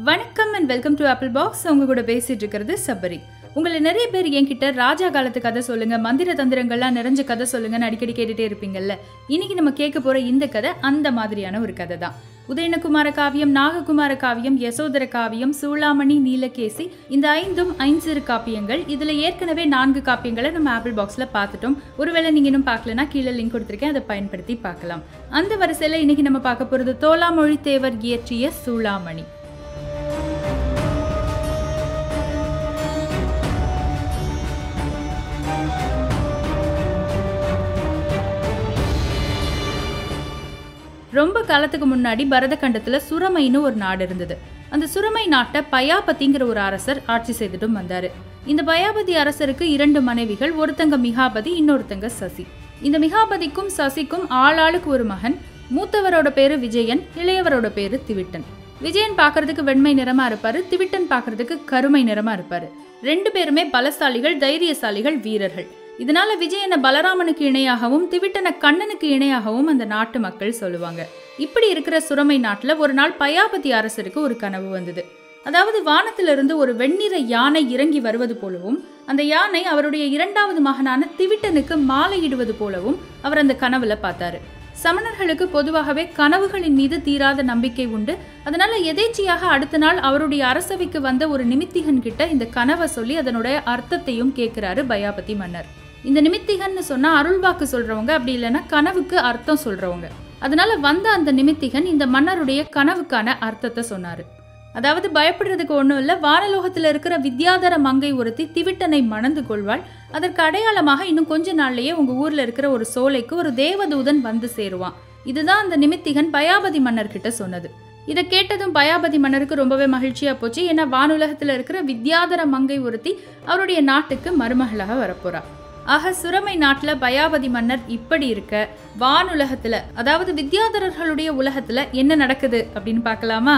வணக்கம் and welcome to Apple Box உங்க கூட பேசிட்டு இருக்கிறது சபரி உங்களை நிறைய பேர் என்கிட்ட ராஜா காலத்து கதை சொல்லுங்க மந்திர தந்திரங்கள்லாம் நிறைஞ்ச கதை சொல்லுங்கன்னு அடிக்கடி கேட்டுட்டே இருப்பீங்கல்ல இன்னைக்கு நம்ம கேட்க போற இந்த கதை அந்த மாதிரியான ஒரு கதை தான் உதயனகுமார காவியம் நாககுமார காவியம் யசோதர காவியம் சூளாமணி நீலகேசி இந்த ஐந்தும் ஐஞ்சிறு காப்பியங்கள் இதுல ஏற்கனவே நான்கு காப்பியங்களை நம்ம ஆப்பிள் பாக்ஸ்ல பார்த்துட்டோம் ஒருவேளை நீங்க இன்னும் பார்க்கலனா கீழே லிங்க் கொடுத்துருக்கேன் அதை பயன்படுத்தி பார்க்கலாம் அந்த வரிசையில இன்னைக்கு நம்ம பார்க்க போறது தோலாமொழி தேவர் இயற்றிய சூளாமணி ரொம்ப காலத்துக்கு முன்னாடி பரதகண்டத்துல சுரமைன்னு ஒரு நாடு இருந்தது அந்த சுரமை நாட்டை பயாபதிங்கிற ஒரு அரசர் ஆட்சி செய்துட்டும் வந்தாரு இந்த பயாபதி அரசருக்கு இரண்டு மனைவிகள் ஒருத்தங்க மிகாபதி இன்னொருத்தங்க சசி இந்த மிகாபதிக்கும் சசிக்கும் ஆளாளுக்கு ஒரு மகன் மூத்தவரோட பேரு விஜயன் இளையவரோட பேரு திவிட்டன் விஜயன் பார்க்கறதுக்கு வெண்மை நிறமா இருப்பாரு திவிட்டன் பார்க்கறதுக்கு கருமை நிறமா இருப்பாரு ரெண்டு பேருமே பலசாலிகள் தைரியசாலிகள் வீரர்கள் இதனால விஜயனை பலராமனுக்கு இணையாகவும் திவிட்டனை கண்ணனுக்கு இணையாகவும் அந்த நாட்டு மக்கள் சொல்லுவாங்க இப்படி இருக்கிற சுரமை நாட்டுல ஒரு நாள் பயாபதி அரசருக்கு ஒரு கனவு வந்தது அதாவது வானத்திலிருந்து ஒரு வெண்ணிற யானை இறங்கி வருவது போலவும் அந்த யானை அவருடைய இரண்டாவது மகனான திவிட்டனுக்கு மாலையிடுவது போலவும் அவர் அந்த கனவுல பார்த்தாரு சமணர்களுக்கு பொதுவாகவே கனவுகளின் மீது தீராத நம்பிக்கை உண்டு அதனால எதேச்சியாக அடுத்த நாள் அவருடைய அரசவைக்கு வந்த ஒரு நிமித்திகன் கிட்ட இந்த கனவை சொல்லி அதனுடைய அர்த்தத்தையும் கேட்கிறாரு பயாபதி மன்னர் இந்த நிமித்திகன்னு சொன்னா அருள்வாக்கு சொல்றவங்க அப்படி இல்லைன்னா கனவுக்கு அர்த்தம் சொல்றவங்க அதனால வந்த அந்த நிமித்திகன் இந்த மன்னருடைய கனவுக்கான அர்த்தத்தை சொன்னாரு அதாவது பயப்படுறதுக்கு ஒன்றும் இல்லை வானலோகத்தில் இருக்கிற வித்யாதர மங்கை ஒருத்தி திவிட்டனை மணந்து கொள்வாள் அதற்கு அடையாளமாக இன்னும் கொஞ்ச நாள்லயே உங்க ஊர்ல இருக்கிற ஒரு சோலைக்கு ஒரு தேவதூதன் வந்து சேருவான் இதுதான் அந்த நிமித்திகன் பயாபதி மன்னர்கிட்ட சொன்னது இதை கேட்டதும் பயாபதி மன்னருக்கு ரொம்பவே மகிழ்ச்சியா போச்சு ஏன்னா வானுலகத்துல இருக்கிற வித்யாதர மங்கை ஒருத்தி அவருடைய நாட்டுக்கு மருமகளாக வரப்போறா ஆக சுரமை நாட்டுல பயாபதி மன்னர் இப்படி இருக்க வானுலகத்துல அதாவது வித்யாதரர்களுடைய உலகத்துல என்ன நடக்குது அப்படின்னு பார்க்கலாமா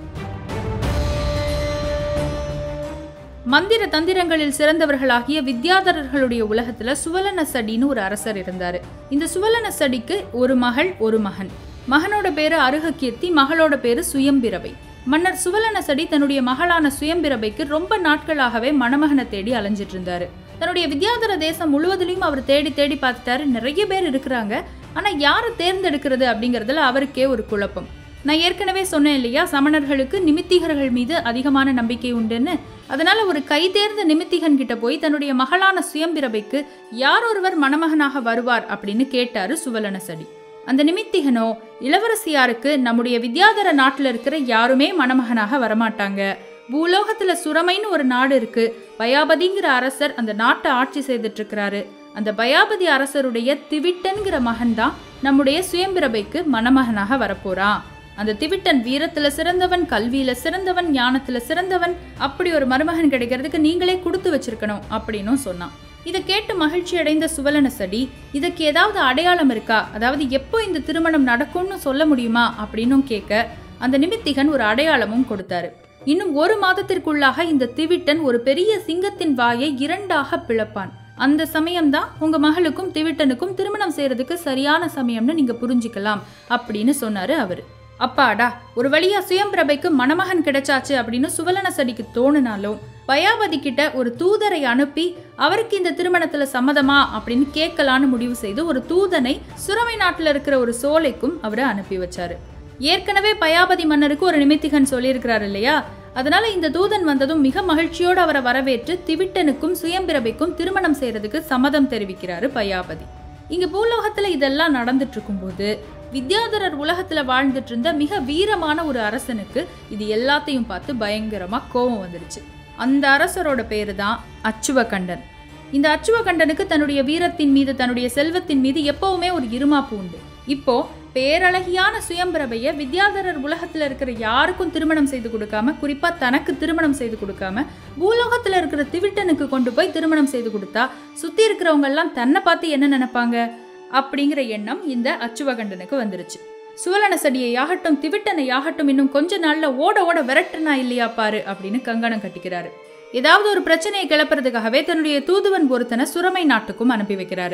மந்திர தந்திரங்களில் சிறந்தவர்களாகிய வித்யாதரர்களுடைய உலகத்துல சுவலன சடின்னு ஒரு அரசர் இருந்தாரு இந்த சுவலன சடிக்கு ஒரு மகள் ஒரு மகன் மகனோட பேரு அருககீர்த்தி மகளோட பேரு சுயம்பிரபை மன்னர் சுவலனசடி தன்னுடைய மகளான சுயம்பிரபைக்கு ரொம்ப நாட்களாகவே மணமகனை தேடி அலைஞ்சிட்டு இருந்தாரு தன்னுடைய வித்யாதர தேசம் முழுவதிலையும் அவர் தேடி தேடி பார்த்துட்டாரு நிறைய பேர் இருக்கிறாங்க ஆனா யாரை தேர்ந்தெடுக்கிறது அப்படிங்கறதுல அவருக்கே ஒரு குழப்பம் நான் ஏற்கனவே சொன்னேன் இல்லையா சமணர்களுக்கு நிமித்திகர்கள் மீது அதிகமான நம்பிக்கை உண்டுன்னு அதனால ஒரு கை தேர்ந்த நிமித்திகன் கிட்ட போய் தன்னுடைய மகளான சுயம்பிரபைக்கு யார் ஒருவர் மணமகனாக வருவார் அப்படின்னு கேட்டாரு சுவலனசடி அந்த நிமித்திகனோ இளவரசியாருக்கு நம்முடைய வித்யாதர நாட்டுல இருக்கிற யாருமே மணமகனாக வரமாட்டாங்க பூலோகத்துல சுரமைன்னு ஒரு நாடு இருக்கு பயாபதிங்கிற அரசர் அந்த நாட்டை ஆட்சி செய்துட்டு இருக்கிறாரு அந்த பயாபதி அரசருடைய திவிட்டன்கிற மகன் தான் நம்முடைய சுயம்பிரபைக்கு மணமகனாக வரப்போறான் அந்த திவிட்டன் வீரத்துல சிறந்தவன் கல்வியில சிறந்தவன் ஞானத்துல சிறந்தவன் அப்படி ஒரு மருமகன் கிடைக்கிறதுக்கு நீங்களே கொடுத்து வச்சிருக்கணும் அப்படின்னும் சொன்னான் இதை கேட்டு மகிழ்ச்சி அடைந்த சுவலனசடி இதுக்கு ஏதாவது அடையாளம் இருக்கா அதாவது எப்போ இந்த திருமணம் நடக்கும்னு சொல்ல முடியுமா அப்படின்னும் கேட்க அந்த நிமித்திகன் ஒரு அடையாளமும் கொடுத்தாரு இன்னும் ஒரு மாதத்திற்குள்ளாக இந்த திவிட்டன் ஒரு பெரிய சிங்கத்தின் வாயை இரண்டாக பிளப்பான் அந்த சமயம்தான் உங்க மகளுக்கும் திவிட்டனுக்கும் திருமணம் செய்யறதுக்கு சரியான சமயம்னு நீங்க புரிஞ்சுக்கலாம் அப்படின்னு சொன்னாரு அவரு அப்பாடா ஒரு வழியா சுயம்பிரபைக்கு மணமகன் கிடைச்சாச்சு அப்படின்னு சுவலனசடிக்கு தோணுனாலும் பயாபதி கிட்ட ஒரு தூதரை அனுப்பி அவருக்கு இந்த திருமணத்துல சம்மதமா அப்படின்னு கேட்கலான்னு முடிவு செய்து ஒரு தூதனை சுரமை நாட்டுல இருக்கிற ஒரு சோலைக்கும் அவரை அனுப்பி வச்சாரு ஏற்கனவே பயாபதி மன்னருக்கு ஒரு நிமித்திகன் சொல்லியிருக்கிறார் இல்லையா அதனால இந்த தூதன் வந்ததும் மிக மகிழ்ச்சியோடு அவரை வரவேற்று திவிட்டனுக்கும் சுயம்பிரபைக்கும் திருமணம் செய்யறதுக்கு சம்மதம் தெரிவிக்கிறாரு பயாபதி இங்க பூலோகத்துல இதெல்லாம் நடந்துட்டு இருக்கும்போது வித்யாதரர் உலகத்துல வாழ்ந்துட்டு இருந்த மிக வீரமான ஒரு அரசனுக்கு இது எல்லாத்தையும் பார்த்து பயங்கரமா கோபம் வந்துடுச்சு அந்த அரசரோட பேரு தான் அச்சுவகண்டன் இந்த அச்சுவகண்டனுக்கு தன்னுடைய வீரத்தின் மீது தன்னுடைய செல்வத்தின் மீது எப்பவுமே ஒரு இருமாப்பு உண்டு இப்போ பேரழகியான சுயம்பிரபைய வித்யாதரர் உலகத்துல இருக்கிற யாருக்கும் திருமணம் செய்து கொடுக்காம குறிப்பா தனக்கு திருமணம் செய்து கொடுக்காம பூலோகத்துல இருக்கிற திவிட்டனுக்கு கொண்டு போய் திருமணம் செய்து கொடுத்தா சுத்தி இருக்கிறவங்க எல்லாம் தன்னை பார்த்து என்ன நினைப்பாங்க அப்படிங்கிற எண்ணம் இந்த அச்சுவகண்டனுக்கு வந்துருச்சு சுவலனசடியை யாகட்டும் திவிட்டனை யாகட்டும் இன்னும் கொஞ்ச நாள்ல ஓட ஓட விரட்டுனா இல்லையா பாரு அப்படின்னு கங்கணம் கட்டிக்கிறாரு ஏதாவது ஒரு பிரச்சனையை கிளப்புறதுக்காகவே தன்னுடைய தூதுவன் ஒருத்தனை சுரமை நாட்டுக்கும் அனுப்பி வைக்கிறாரு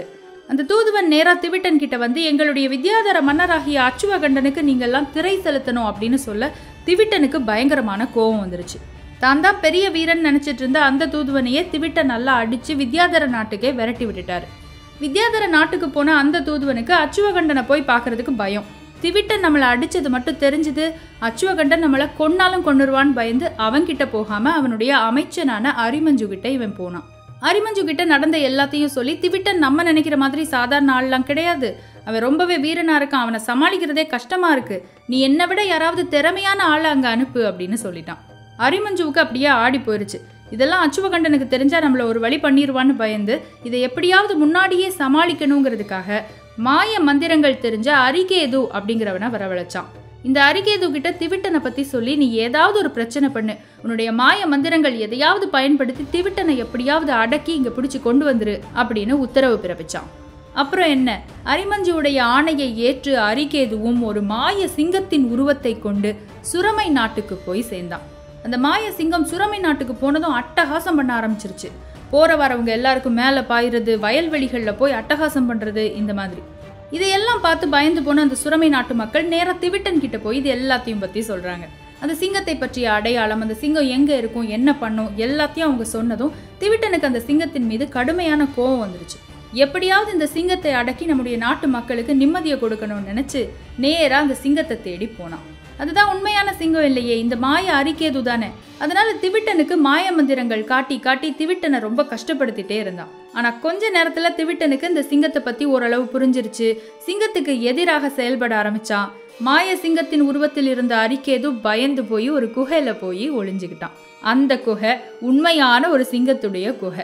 அந்த தூதுவன் நேரா திவிட்டன் கிட்ட வந்து எங்களுடைய வித்யாதர மன்னராகிய அச்சுவகண்டனுக்கு நீங்கெல்லாம் திரை செலுத்தணும் அப்படின்னு சொல்ல திவிட்டனுக்கு பயங்கரமான கோபம் வந்துருச்சு தான் தான் பெரிய வீரன் நினைச்சிட்டு இருந்த அந்த தூதுவனையே திவிட்டன் நல்லா அடிச்சு வித்யாதர நாட்டுக்கே விரட்டி விட்டுட்டாரு வித்யாதர நாட்டுக்கு போன அந்த தூதுவனுக்கு அச்சுவகண்டனை போய் பார்க்கறதுக்கு பயம் திவிட்டன் நம்மளை அடிச்சது மட்டும் தெரிஞ்சுது அச்சுவகண்டன் நம்மளை கொன்னாலும் கொன்னுருவான்னு பயந்து அவன்கிட்ட போகாம அவனுடைய அமைச்சனான அரிமஞ்சு கிட்ட இவன் போனான் அரிமஞ்சு கிட்ட நடந்த எல்லாத்தையும் சொல்லி திவிட்டன் நம்ம நினைக்கிற மாதிரி சாதாரண ஆள்லாம் கிடையாது அவன் ரொம்பவே வீரனா இருக்கான் அவனை சமாளிக்கிறதே கஷ்டமா இருக்கு நீ என்னை விட யாராவது திறமையான ஆளை அங்க அனுப்பு அப்படின்னு சொல்லிட்டான் அரிமஞ்சுவுக்கு அப்படியே ஆடி போயிருச்சு இதெல்லாம் அச்சுவகண்டனுக்கு தெரிஞ்சா நம்மள ஒரு வழி பண்ணிடுவான்னு பயந்து இதை எப்படியாவது முன்னாடியே சமாளிக்கணுங்கிறதுக்காக மாய மந்திரங்கள் தெரிஞ்ச அரிகேது அப்படிங்கிறவனை வரவழைச்சான் இந்த அரிகேது கிட்ட திவிட்டனை பத்தி சொல்லி நீ ஏதாவது ஒரு பிரச்சனை பண்ணு உன்னுடைய மாய மந்திரங்கள் எதையாவது பயன்படுத்தி திவிட்டனை எப்படியாவது அடக்கி இங்க பிடிச்சு கொண்டு வந்துரு அப்படின்னு உத்தரவு பிறப்பிச்சான் அப்புறம் என்ன அரிமஞ்சுவுடைய ஆணையை ஏற்று அரிகேதுவும் ஒரு மாய சிங்கத்தின் உருவத்தை கொண்டு சுரமை நாட்டுக்கு போய் சேர்ந்தான் அந்த மாய சிங்கம் சுரமை நாட்டுக்கு போனதும் அட்டகாசம் பண்ண ஆரம்பிச்சிருச்சு போற வரவங்க எல்லாருக்கும் மேலே பாயிறது வயல்வெளிகளில் போய் அட்டகாசம் பண்றது இந்த மாதிரி இதையெல்லாம் பார்த்து பயந்து போன அந்த சுரமை நாட்டு மக்கள் நேரா திவிட்டன் கிட்ட போய் இது எல்லாத்தையும் பத்தி சொல்றாங்க அந்த சிங்கத்தை பற்றிய அடையாளம் அந்த சிங்கம் எங்க இருக்கும் என்ன பண்ணும் எல்லாத்தையும் அவங்க சொன்னதும் திவிட்டனுக்கு அந்த சிங்கத்தின் மீது கடுமையான கோபம் வந்துருச்சு எப்படியாவது இந்த சிங்கத்தை அடக்கி நம்முடைய நாட்டு மக்களுக்கு நிம்மதியை கொடுக்கணும்னு நினைச்சு நேரா அந்த சிங்கத்தை தேடி போனான் அதுதான் உண்மையான சிங்கம் இல்லையே இந்த மாய அறிக்கேது தானே அதனால திவிட்டனுக்கு மாய மந்திரங்கள் காட்டி காட்டி திவிட்டனை ரொம்ப கஷ்டப்படுத்திட்டே இருந்தான் ஆனா கொஞ்ச நேரத்துல திவிட்டனுக்கு இந்த சிங்கத்தை பத்தி ஓரளவு புரிஞ்சிருச்சு சிங்கத்துக்கு எதிராக செயல்பட ஆரம்பிச்சான் மாய சிங்கத்தின் உருவத்தில் இருந்த அரிக்கேது பயந்து போய் ஒரு குகையில போய் ஒளிஞ்சுக்கிட்டான் அந்த குகை உண்மையான ஒரு சிங்கத்துடைய குகை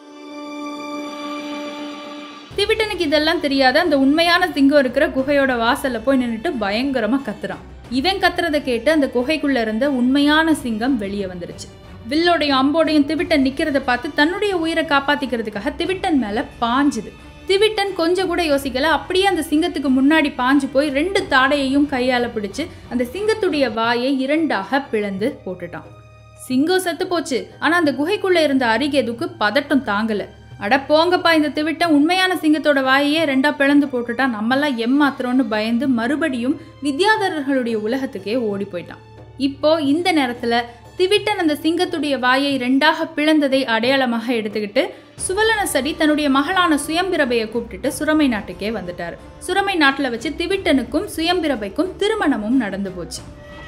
திவிட்டனுக்கு இதெல்லாம் தெரியாத அந்த உண்மையான சிங்கம் இருக்கிற குகையோட வாசல்ல போய் நின்னுட்டு பயங்கரமா கத்துறான் இவன் கத்துறதை கேட்டு அந்த குகைக்குள்ள இருந்த உண்மையான சிங்கம் வெளியே வந்துருச்சு வில்லோடையும் அம்போடையும் திவிட்டன் நிக்கிறத பார்த்து தன்னுடைய உயிரை காப்பாத்திக்கிறதுக்காக திவிட்டன் மேல பாஞ்சுது திவிட்டன் கொஞ்சம் கூட யோசிக்கல அப்படியே அந்த சிங்கத்துக்கு முன்னாடி பாஞ்சு போய் ரெண்டு தாடையையும் கையால பிடிச்சு அந்த சிங்கத்துடைய வாயை இரண்டாக பிளந்து போட்டுட்டான் சிங்கம் செத்து போச்சு ஆனா அந்த குகைக்குள்ள இருந்த அரிகேதுக்கு பதட்டம் தாங்கல அட போங்கப்பா இந்த திவிட்டன் உண்மையான சிங்கத்தோட வாயையே ரெண்டா பிளந்து போட்டுட்டா நம்மெல்லாம் ஏமாத்துறோம்னு பயந்து மறுபடியும் வித்யாதரர்களுடைய உலகத்துக்கே ஓடி போயிட்டான் இப்போ இந்த நேரத்துல திவிட்டன் அந்த சிங்கத்துடைய வாயை ரெண்டாக பிளந்ததை அடையாளமாக எடுத்துக்கிட்டு சுவலனசடி தன்னுடைய மகளான சுயம்பிரபையை கூப்பிட்டுட்டு சுரமை நாட்டுக்கே வந்துட்டாரு சுரமை நாட்டுல வச்சு திவிட்டனுக்கும் சுயம்பிரபைக்கும் திருமணமும் நடந்து போச்சு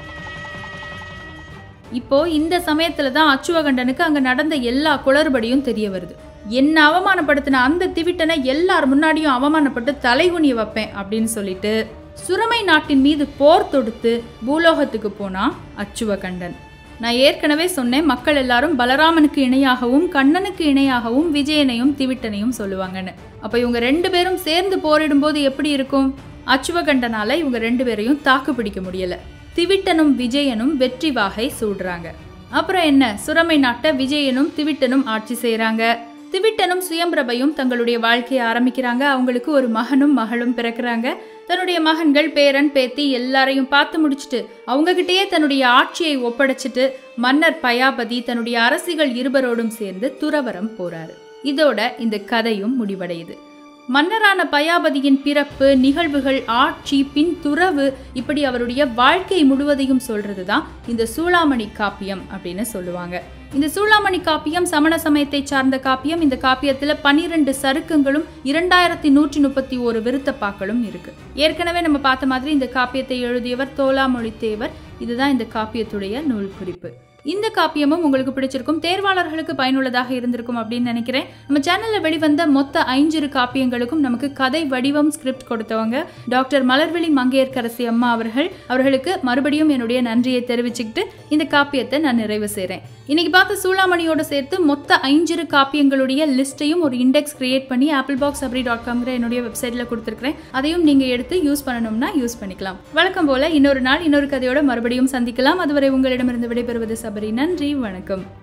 இப்போ இந்த சமயத்துல தான் அச்சுவகண்டனுக்கு அங்க நடந்த எல்லா குளறுபடியும் தெரிய வருது என்ன அவமானப்படுத்தின அந்த திவிட்டனை எல்லார் முன்னாடியும் அவமானப்பட்டு தலைகுனிய வைப்பேன் அப்படின்னு சொல்லிட்டு சுரமை நாட்டின் மீது போர் தொடுத்து பூலோகத்துக்கு போனா அச்சுவகண்டன் நான் ஏற்கனவே சொன்னேன் மக்கள் எல்லாரும் பலராமனுக்கு இணையாகவும் கண்ணனுக்கு இணையாகவும் விஜயனையும் திவிட்டனையும் சொல்லுவாங்கன்னு அப்ப இவங்க ரெண்டு பேரும் சேர்ந்து போரிடும்போது எப்படி இருக்கும் அச்சுவகண்டனால இவங்க ரெண்டு பேரையும் தாக்கு பிடிக்க முடியல திவிட்டனும் விஜயனும் வெற்றி வாகை சூடுறாங்க அப்புறம் என்ன சுரமை நாட்டை விஜயனும் திவிட்டனும் ஆட்சி செய்றாங்க திவிட்டனும் சுயம்பிரபையும் தங்களுடைய வாழ்க்கையை ஆரம்பிக்கிறாங்க அவங்களுக்கு ஒரு மகனும் மகளும் பிறக்கிறாங்க தன்னுடைய மகன்கள் பேரன் பேத்தி எல்லாரையும் பார்த்து முடிச்சுட்டு அவங்ககிட்டயே தன்னுடைய ஆட்சியை ஒப்படைச்சிட்டு மன்னர் பயாபதி தன்னுடைய அரசிகள் இருவரோடும் சேர்ந்து துறவரம் போறாரு இதோட இந்த கதையும் முடிவடையுது மன்னரான பயாபதியின் பிறப்பு நிகழ்வுகள் ஆட்சி பின் துறவு இப்படி அவருடைய வாழ்க்கை முழுவதையும் சொல்றது தான் இந்த சூளாமணி காப்பியம் அப்படின்னு சொல்லுவாங்க இந்த சூளாமணி காப்பியம் சமண சமயத்தை சார்ந்த காப்பியம் இந்த காப்பியத்துல பனிரெண்டு சருக்கங்களும் இரண்டாயிரத்தி நூற்றி முப்பத்தி ஒரு விருத்தப்பாக்களும் இருக்கு ஏற்கனவே நம்ம பார்த்த மாதிரி இந்த காப்பியத்தை எழுதியவர் தோலாமொழி தேவர் இதுதான் இந்த காப்பியத்துடைய நூல் குறிப்பு இந்த காப்பியமும் உங்களுக்கு பிடிச்சிருக்கும் தேர்வாளர்களுக்கு பயனுள்ளதாக இருந்திருக்கும் அப்படின்னு நினைக்கிறேன் நம்ம சேனல்ல வெளிவந்த மொத்த ஐஞ்சிரு காப்பியங்களுக்கும் நமக்கு கதை வடிவம் ஸ்கிரிப்ட் கொடுத்தவங்க டாக்டர் மலர்விழி மங்கையர்கரசி அம்மா அவர்கள் அவர்களுக்கு மறுபடியும் என்னுடைய நன்றியை தெரிவிச்சுக்கிட்டு இந்த காப்பியத்தை நான் நிறைவு செய்கிறேன் இன்னைக்கு பார்த்த சூளாமணியோட சேர்த்து மொத்த ஐஞ்சிரு காப்பியங்களுடைய லிஸ்ட்டையும் ஒரு இண்டெக்ஸ் கிரியேட் பண்ணி ஆப்பிள் பாக்ஸ் அப்படி டாட் காம்ங்கிற என்னுடைய வெப்சைட்ல கொடுத்துருக்கிறேன் அதையும் நீங்க எடுத்து யூஸ் பண்ணணும்னா யூஸ் பண்ணிக்கலாம் வழக்கம் போல இன்னொரு நாள் இன்னொரு கதையோட மறுபடியும் சந்திக்கலாம் அதுவரை உங்களிடமிருந்து விடைபெறுவது சபரி நன்றி வணக்கம்